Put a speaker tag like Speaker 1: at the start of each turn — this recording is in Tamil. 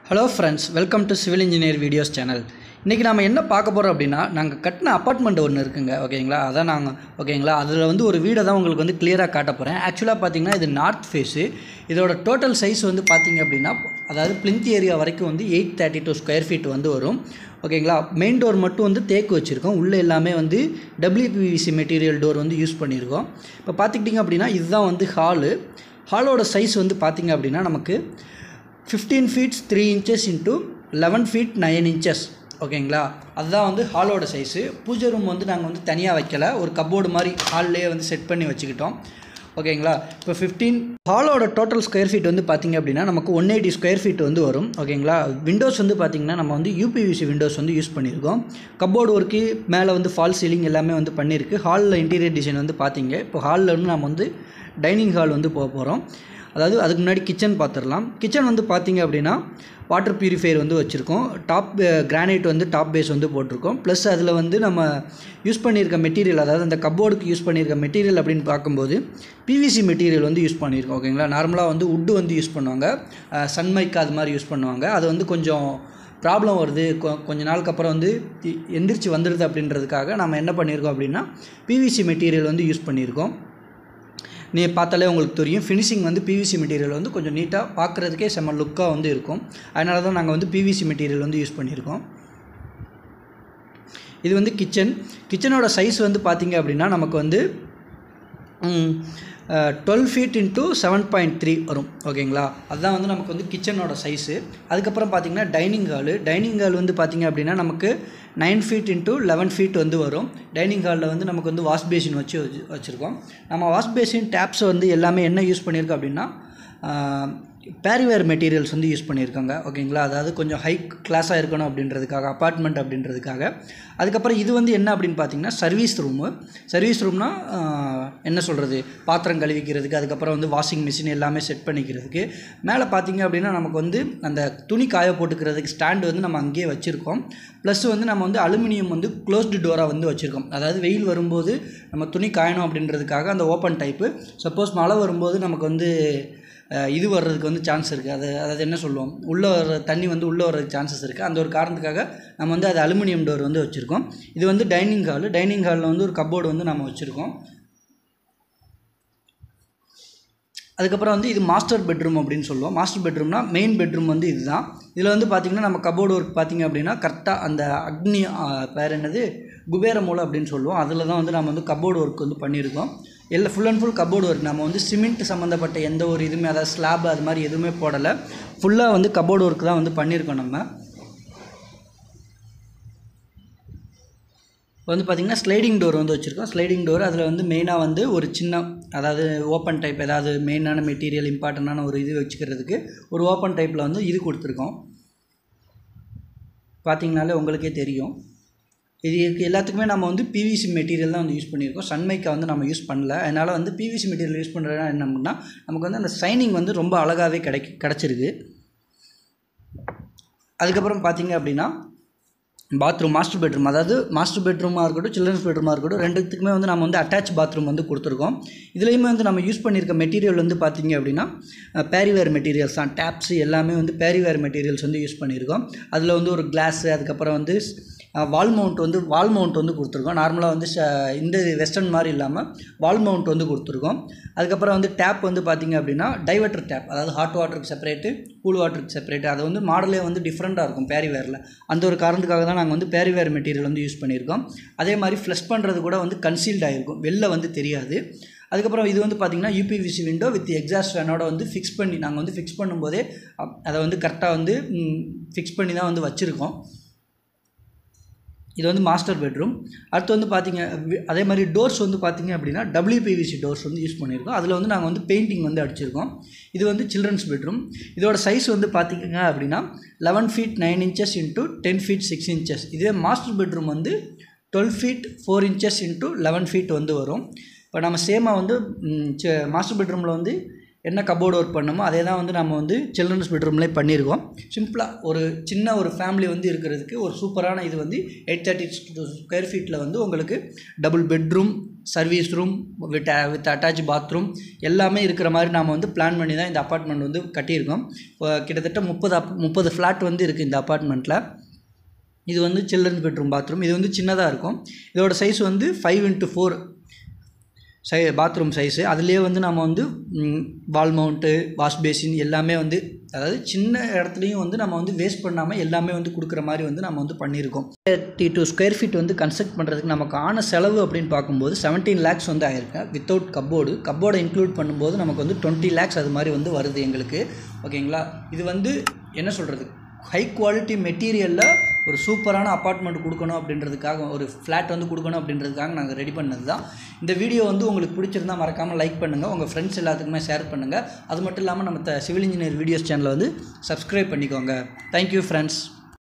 Speaker 1: hello friends welcome to civil engineer videos channel இன்றைக்கி நம்ம என்ன பார்க்க போகிறோம் அப்படின்னா நாங்கள் கட்டின அப்பார்ட்மெண்ட் ஒன்று இருக்குங்க ஓகேங்களா அதான் நாங்கள் ஓகேங்களா அதில் வந்து ஒரு வீடை தான் உங்களுக்கு வந்து கிளியராக காட்ட போகிறேன் ஆக்சுவலாக பார்த்தீங்கன்னா இது நார்த் ஃபேஸு இதோட டோட்டல் சைஸ் வந்து பார்த்தீங்க அப்படின்னா அதாவது பிளிந்த் ஏரியா வரைக்கும் வந்து eight thirty two square feet வந்து வரும் ஓகேங்களா மெயின் டோர் மட்டும் வந்து தேக்கு வச்சுருக்கோம் உள்ளே எல்லாமே வந்து டபிள்யூபிவிசி மெட்டீரியல் டோர் வந்து யூஸ் பண்ணியிருக்கோம் இப்போ பார்த்துக்கிட்டிங்க அப்படின்னா இதுதான் வந்து ஹாலு ஹாலோட சைஸ் வந்து பார்த்திங்க அப்படின்னா நமக்கு fifteen feets three inches into eleven feet nine inches ஓகேங்களா அதுதான் வந்து ஹாலோட சைஸு பூஜை ரூம் வந்து நாங்கள் வந்து தனியாக வைக்கல ஒரு கப்போர்டு மாதிரி ஹால்லேயே வந்து செட் பண்ணி வச்சுக்கிட்டோம் ஓகேங்களா இப்போ ஃபிஃப்டீன் ஹாலோட டோட்டல் ஸ்கொயர் ஃபீட் வந்து பார்த்திங்க அப்படின்னா நமக்கு ஒன் எயிட்டி ஸ்கொயர் ஃபீட் வந்து வரும் ஓகேங்களா விண்டோஸ் வந்து பார்த்திங்கன்னா நம்ம வந்து யூபிவிசி விண்டோஸ் வந்து யூஸ் பண்ணியிருக்கோம் கப்போர்டு ஒர்க்கு மேலே வந்து ஃபால் சீலிங் எல்லாமே வந்து பண்ணியிருக்கு ஹாலில் இன்டீரியர் டிசைன் வந்து பார்த்தீங்க இப்போ ஹாலில் வந்து நம்ம வந்து டைனிங் ஹால் வந்து போக போகிறோம் அதாவது அதுக்கு முன்னாடி கிச்சன் பார்த்துடலாம் கிச்சன் வந்து பார்த்தீங்க அப்படின்னா வாட்டர் பியூரிஃபையர் வந்து வச்சுருக்கோம் டாப் கிரானைட் வந்து டாப் பேஸ் வந்து போட்டிருக்கோம் ப்ளஸ் அதில் வந்து நம்ம யூஸ் பண்ணியிருக்க மெட்டீரியல் அதாவது அந்த கப்போர்டுக்கு யூஸ் பண்ணியிருக்க மெட்டீரியல் அப்படின்னு பார்க்கும்போது பிவிசி மெட்டீரியல் வந்து யூஸ் பண்ணியிருக்கோம் ஓகேங்களா நார்மலாக வந்து உட்டு வந்து யூஸ் பண்ணுவாங்க சன்மைக் அது மாதிரி யூஸ் பண்ணுவாங்க அது வந்து கொஞ்சம் ப்ராப்ளம் வருது கொ கொஞ்ச நாளுக்கு அப்புறம் வந்து எ- எந்திரிச்சு வந்துடுது அப்படின்றதுக்காக நம்ம என்ன பண்ணியிருக்கோம் அப்படின்னா பிவிசி மெட்டீரியல் வந்து யூஸ் பண்ணியிருக்கோம் நீ பார்த்தாலே உங்களுக்கு தெரியும் ஃபினிஷிங் வந்து பிவிசி மெட்டீரியல் வந்து கொஞ்சம் நீட்டாக பார்க்குறதுக்கே செம்ம லுக்காக வந்து இருக்கும் அதனால தான் நாங்கள் வந்து பிவிசி மெட்டீரியல் வந்து யூஸ் பண்ணியிருக்கோம் இது வந்து கிச்சன் கிச்சனோட சைஸ் வந்து பார்த்தீங்க அப்படின்னா நமக்கு வந்து twelve feet into seven point three வரும் ஓகேங்களா அதுதான் வந்து நமக்கு வந்து கிச்சனோட சைஸு அதுக்கப்புறம் பார்த்தீங்கன்னா டைனிங் ஹாலு டைனிங் ஹால் வந்து பார்த்தீங்க அப்படின்னா நமக்கு nine feet into eleven feet வந்து வரும் டைனிங் ஹாலில் வந்து நமக்கு வந்து வாஷ் பேசின் வச்சு வச்சு வச்சுருக்கோம் நம்ம வாஷ் பேசின் டேப்ஸ் வந்து எல்லாமே என்ன யூஸ் பண்ணியிருக்கோம் அப்படின்னா பேரிவேர் மெட்டீரியல்ஸ் வந்து யூஸ் பண்ணியிருக்காங்க ஓகேங்களா அதாவது கொஞ்சம் ஹை கிளாஸாக இருக்கணும் அப்படின்றதுக்காக அப்பார்ட்மெண்ட் அப்படின்றதுக்காக அதுக்கப்புறம் இது வந்து என்ன அப்படின்னு பார்த்தீங்கன்னா சர்வீஸ் ரூமு சர்வீஸ் ரூம்னா என்ன சொல்கிறது பாத்திரம் கழுவிக்கிறதுக்கு அதுக்கப்புறம் வந்து வாஷிங் மிஷின் எல்லாமே செட் பண்ணிக்கிறதுக்கு மேலே பார்த்தீங்க அப்படின்னா நமக்கு வந்து அந்த துணி காய போட்டுக்கிறதுக்கு ஸ்டாண்டு வந்து நம்ம அங்கேயே வச்சுருக்கோம் ப்ளஸ் வந்து நம்ம வந்து அலுமினியம் வந்து க்ளோஸ்டு டோராக வந்து வச்சுருக்கோம் அதாவது வெயில் வரும்போது நம்ம துணி காயணும் அப்படின்றதுக்காக அந்த ஓப்பன் டைப்பு சப்போஸ் மழை வரும்போது நமக்கு வந்து அஹ், இது வர்றதுக்கு வந்து சான்ஸ் இருக்குது அது அதாவது என்ன சொல்லுவோம் உள்ளே வர தண்ணி வந்து உள்ளே வர்றதுக்கு சான்சஸ் இருக்குது அந்த ஒரு காரணத்துக்காக நம்ம வந்து அது அலுமினியம் டோர் வந்து வச்சுருக்கோம் இது வந்து டைனிங் ஹால் டைனிங் ஹாலில் வந்து ஒரு கப்போர்டு வந்து நம்ம வச்சுருக்கோம் அதுக்கப்புறம் வந்து இது மாஸ்டர் பெட்ரூம் அப்படின்னு சொல்லுவோம் மாஸ்டர் பெட்ரூம்னா மெயின் பெட்ரூம் வந்து இதுதான் இதில் வந்து பார்த்திங்கன்னா நம்ம கபோர்டு ஒர்க் பார்த்திங்க அப்படின்னா கரெக்டாக அந்த அக்னி ஆ, பேர் என்னது குபேர மூலை அப்படின்னு சொல்லுவோம் அதில் தான் வந்து நம்ம வந்து கபோர்டு ஒர்க் வந்து பண்ணியிருக்கோம் எல்லாம் full and full cupboard work நம்ம வந்து சிமெண்ட் சம்மந்தப்பட்ட எந்த ஒரு இதுவுமே அதாவது ஸ்லாப் அது மாதிரி எதுவுமே போடலை ஃபுல்லாக வந்து கபோர்டு ஒர்க் தான் வந்து பண்ணியிருக்கோம் நம்ம இப்போ வந்து பார்த்திங்கன்னா ஸ்லைடிங் டோர் வந்து வச்சுருக்கோம் ஸ்லைடிங் டோர் அதில் வந்து மெயினாக வந்து ஒரு சின்ன அதாவது ஓப்பன் டைப் ஏதாவது மெயினான மெட்டீரியல் இம்பார்ட்டண்டான ஒரு இது வச்சுக்கிறதுக்கு ஒரு ஓப்பன் டைப்பில் வந்து இது கொடுத்துருக்கோம் பார்த்தீங்கனாலே உங்களுக்கே தெரியும் இது இதுக்கு எல்லாத்துக்குமே நம்ம வந்து பிவிசி மெட்டீரியல் தான் வந்து யூஸ் பண்ணியிருக்கோம் சன்மைக்கை வந்து நம்ம யூஸ் பண்ணல அதனால் வந்து பிவிசி மெட்டீரியல் யூஸ் பண்ணுறதுனா என்ன அப்படின்னா நமக்கு வந்து அந்த ஷைனிங் வந்து ரொம்ப அழகாகவே கிடைக்கு கிடச்சிருக்கு அதுக்கப்புறம் பார்த்தீங்க அப்படின்னா பாத்ரூம் மாஸ்டர் பெட்ரூம் அதாவது மாஸ்டர் பெட்ரூமாக இருக்கட்டும் சில்ட்ரன்ஸ் பெட்ரூமாக இருக்கட்டும் ரெண்டுத்துக்குமே வந்து நம்ம வந்து அட்டாச் பாத்ரூம் வந்து கொடுத்துருக்கோம் இதுலேயுமே வந்து நம்ம யூஸ் பண்ணியிருக்க மெட்டீரியல் வந்து பார்த்திங்க அப்படின்னா பேரிவேர் மெட்டீரியல்ஸ் தான் டேப்ஸ் எல்லாமே வந்து பேரிவேர் மெட்டீரியல்ஸ் வந்து யூஸ் பண்ணியிருக்கோம் அதில் வந்து ஒரு கிளாஸு அதுக்கப்புறம் வந்து வால் மவுண்ட் வந்து வால் மவுண்ட் வந்து கொடுத்துருக்கோம் நார்மலாக வந்து ச- இந்த வெஸ்டர்ன் மாதிரி இல்லாமல் வால் மவுண்ட் வந்து கொடுத்துருக்கோம் அதுக்கப்புறம் வந்து டேப் வந்து பார்த்திங்க அப்படின்னா டைவர்டர் டேப் அதாவது ஹாட் வாட்டருக்கு செப்பரேட்டு கூல் வாட்டருக்கு செப்பரேட்டு அது வந்து மாடலே வந்து டிஃப்ரெண்ட்டாக இருக்கும் பேரிவேரில் அந்த ஒரு காரணத்துக்காக தான் நாங்கள் வந்து பேரிவேர் மெட்டீரியல் வந்து யூஸ் பண்ணியிருக்கோம் அதே மாதிரி ஃப்ளஷ் பண்ணுறது கூட வந்து கன்சீல்ட் ஆகிருக்கும் வெளில வந்து தெரியாது அதுக்கப்புறம் இது வந்து பார்த்திங்கன்னா யூபிவிசி விண்டோ வித் எக்ஸாஸ்ட் ஃபேனோட வந்து ஃபிக்ஸ் பண்ணி நாங்கள் வந்து ஃபிக்ஸ் பண்ணும்போதே அப்- அதை வந்து கரெக்டாக வந்து ஃபிக்ஸ் பண்ணி தான் வந்து வச்சுருக்கோம் இது வந்து மாஸ்டர் பெட்ரூம் அடுத்து வந்து பார்த்தீங்க வி- அதே மாதிரி டோர்ஸ் வந்து பார்த்தீங்க அப்படின்னா டபிள்யூபிவிசி டோர்ஸ் வந்து யூஸ் பண்ணியிருக்கோம் அதில் வந்து நாங்கள் வந்து பெயிண்டிங் வந்து அடிச்சிருக்கோம் இது வந்து சில்ட்ரன்ஸ் பெட்ரூம் இதோட சைஸ் வந்து பார்த்தீங்க அப்படின்னா eleven feet nine inches into ten feet six inches இதே மாஸ்டர் பெட்ரூம் வந்து twelve feet four inches into eleven feet வந்து வரும் இப்போ நம்ம சேமாக வந்து மாஸ்டர் பெட்ரூமில் வந்து என்ன கபோர்டு ஒர்க் பண்ணோமோ அதே தான் வந்து நம்ம வந்து சில்ட்ரன்ஸ் பெட்ரூம்லேயே பண்ணியிருக்கோம் சிம்பிளாக ஒரு சின்ன ஒரு ஃபேமிலி வந்து இருக்கிறதுக்கு ஒரு சூப்பரான இது வந்து எயிட் தேர்ட்டி ஸ்கொயர் ஃபீட்டில் வந்து உங்களுக்கு double bedroom service room with with attach bathroom எல்லாமே இருக்கிற மாதிரி நாம் வந்து பிளான் பண்ணி தான் இந்த அப்பார்ட்மெண்ட் வந்து கட்டியிருக்கோம் இப்போ கிட்டத்தட்ட முப்பது அப் முப்பது ஃப்ளாட் வந்து இருக்குது இந்த அப்பார்ட்மெண்ட்டில் இது வந்து சில்ட்ரன் பெட்ரூம் பாத்ரூம் இது வந்து சின்னதாக இருக்கும் இதோட சைஸ் வந்து ஃபைவ் இன்ட்டு ஃபோர் சை பாத்ரூம் சைஸு அதுலேயே வந்து நம்ம வந்து வால் மவுண்ட்டு வாஷ் பேசின் எல்லாமே வந்து அதாவது சின்ன இடத்துலையும் வந்து நம்ம வந்து வேஸ்ட் பண்ணாமல் எல்லாமே வந்து கொடுக்குற மாதிரி வந்து நம்ம வந்து பண்ணியிருக்கோம் தேர்ட்டி டூ ஸ்கொயர் ஃபீட் வந்து கன்ஸ்ட்ரக்ட் பண்ணுறதுக்கு நமக்கு ஆன செலவு அப்படின்னு பார்க்கும்போது செவன்டீன் லேக்ஸ் வந்து ஆயிருக்கு வித்தவுட் கப்போர்டு கப்போர்டை இன்க்ளூட் பண்ணும்போது நமக்கு வந்து டுவெண்ட்டி லேக்ஸ் அது மாதிரி வந்து வருது எங்களுக்கு ஓகேங்களா இது வந்து என்ன சொல்கிறது ஹை குவாலிட்டி மெட்டீரியலில் ஒரு சூப்பரான அப்பார்ட்மெண்ட் கொடுக்கணும் அப்படின்றதுக்காக ஒரு ஃப்ளாட் வந்து கொடுக்கணும் அப்படின்றதுக்காக நாங்கள் ரெடி பண்ணது தான் இந்த வீடியோ வந்து உங்களுக்கு பிடிச்சிருந்தா மறக்காமல் லைக் பண்ணுங்கள் உங்கள் ஃப்ரெண்ட்ஸ் எல்லாத்துக்குமே ஷேர் பண்ணுங்கள் அது மட்டும் இல்லாமல் நம்ம சிவில் இன்ஜினியர் வீடியோஸ் சேனலை வந்து சப்ஸ்கிரைப் பண்ணிக்கோங்க தேங்க்யூ ஃப்ரெண்ட்ஸ்